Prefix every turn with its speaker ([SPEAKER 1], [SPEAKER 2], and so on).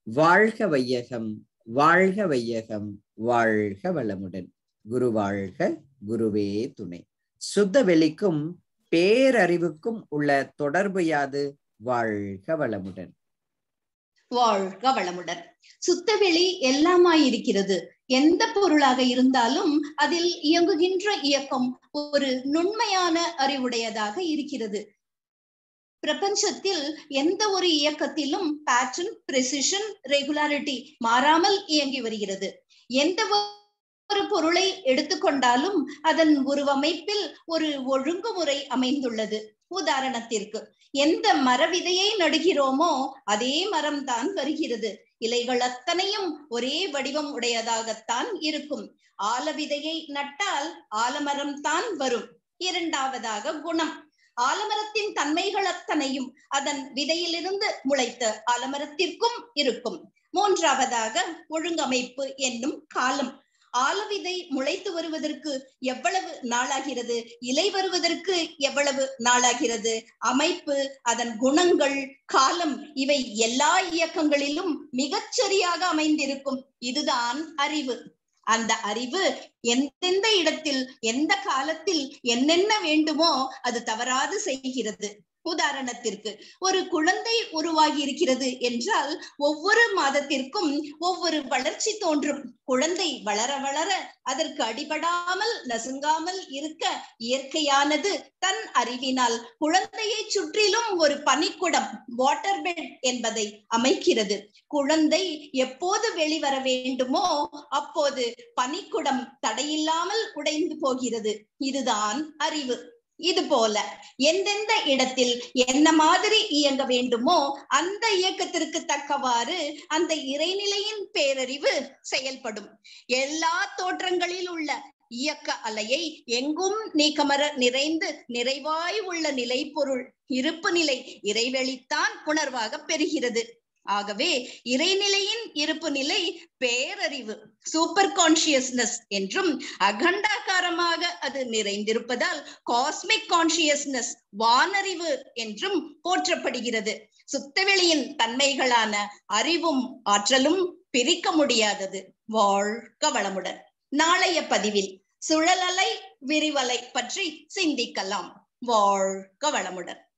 [SPEAKER 1] வாழ்க வையகம் வாழ்க வையகம் வாழ்க வளமுடன் குரு வாழ்க குருவே துணை சுத்த வெளிக்கும் பேரறிவுக்கும் உள்ள தொடர்பு யாது வாழ்க வளமுடன்
[SPEAKER 2] வாழ்க வளமுடன் சுத்தவெளி எல்லாமாய் இருக்கிறது எந்த பொருளாக இருந்தாலும் அதில் இயங்குகின்ற இயக்கம் ஒரு நுண்மையான அறிவுடையதாக இருக்கிறது பிரபஞ்சத்தில் எந்த ஒரு இயக்கத்திலும் பேட்டர்ன் பிரெசிஷன் ரெகுலாரிட்டி மாறாமல் இயங்கி வருகிறது எந்த ஒரு பொருளை எடுத்துக்கொண்டாலும் அதன் உருவமைப்பில் ஒரு ஒழுங்குமுறை அமைந்துள்ளது உதாரணத்திற்கு எந்த மரவிதையை நடுகிறோமோ அதே மரம் தான் வருகிறது இலைகள் அத்தனையும் ஒரே வடிவம் உடையதாகத்தான் இருக்கும் ஆலவிதையை நட்டால் ஆலமரம் தான் வரும் இரண்டாவதாக குணம் ஆலமரத்தின் தன்மைகள் அத்தனையும் அதன் விதையிலிருந்து முளைத்த ஆலமரத்திற்கும் இருக்கும் மூன்றாவதாக ஒழுங்கமைப்பு என்னும் காலம் ஆலவிதை முளைத்து வருவதற்கு எவ்வளவு நாளாகிறது இலை வருவதற்கு எவ்வளவு நாளாகிறது அமைப்பு அதன் குணங்கள் காலம் இவை எல்லா இயக்கங்களிலும் மிகச்சரியாக அமைந்திருக்கும் இதுதான் அறிவு அந்த அறிவு எந்தெந்த இடத்தில் எந்த காலத்தில் என்னென்ன வேண்டுமோ அது தவறாது செய்கிறது உதாரணத்திற்கு ஒரு குழந்தை உருவாகி இருக்கிறது என்றால் ஒவ்வொரு மாதத்திற்கும் ஒவ்வொரு வளர்ச்சி தோன்றும் குழந்தை வளர வளர அதற்கு அடிபடாமல் நசுங்காமல் இருக்க இயற்கையானது தன் அறிவினால் குழந்தையை சுற்றிலும் ஒரு பனிக்குடம் வாட்டர் பெட் என்பதை அமைக்கிறது குழந்தை எப்போது வெளிவர வேண்டுமோ அப்போது பனிக்குடம் தடையில்லாமல் உடைந்து போகிறது இதுதான் அறிவு இது போல எந்தெந்த இடத்தில் என்ன மாதிரி இயங்க வேண்டுமோ அந்த இயக்கத்திற்கு தக்கவாறு அந்த இறைநிலையின் பேரறிவு செயல்படும் எல்லா தோற்றங்களில் உள்ள இயக்க அலையை எங்கும் நீக்கமர நிறைந்து நிறைவாய் உள்ள நிலை பொருள் இருப்பு நிலை இறைவெளித்தான் உணர்வாக பெறுகிறது ஆகவே இறைநிலையின் இருப்பு நிலை பேரறிவு சூப்பர் கான்சியஸ்னஸ் என்றும் அகண்டாகாரமாக அது நிறைந்திருப்பதால் காஸ்மிக் கான்சியஸ்னஸ் வானறிவு என்றும் போற்றப்படுகிறது சுத்தவெளியின் தன்மைகளான அறிவும் ஆற்றலும் பிரிக்க முடியாதது வாழ்க வளமுடன் நாளைய பதிவில் சுழலலை விரிவலை பற்றி சிந்திக்கலாம் வாழ்க வளமுடன்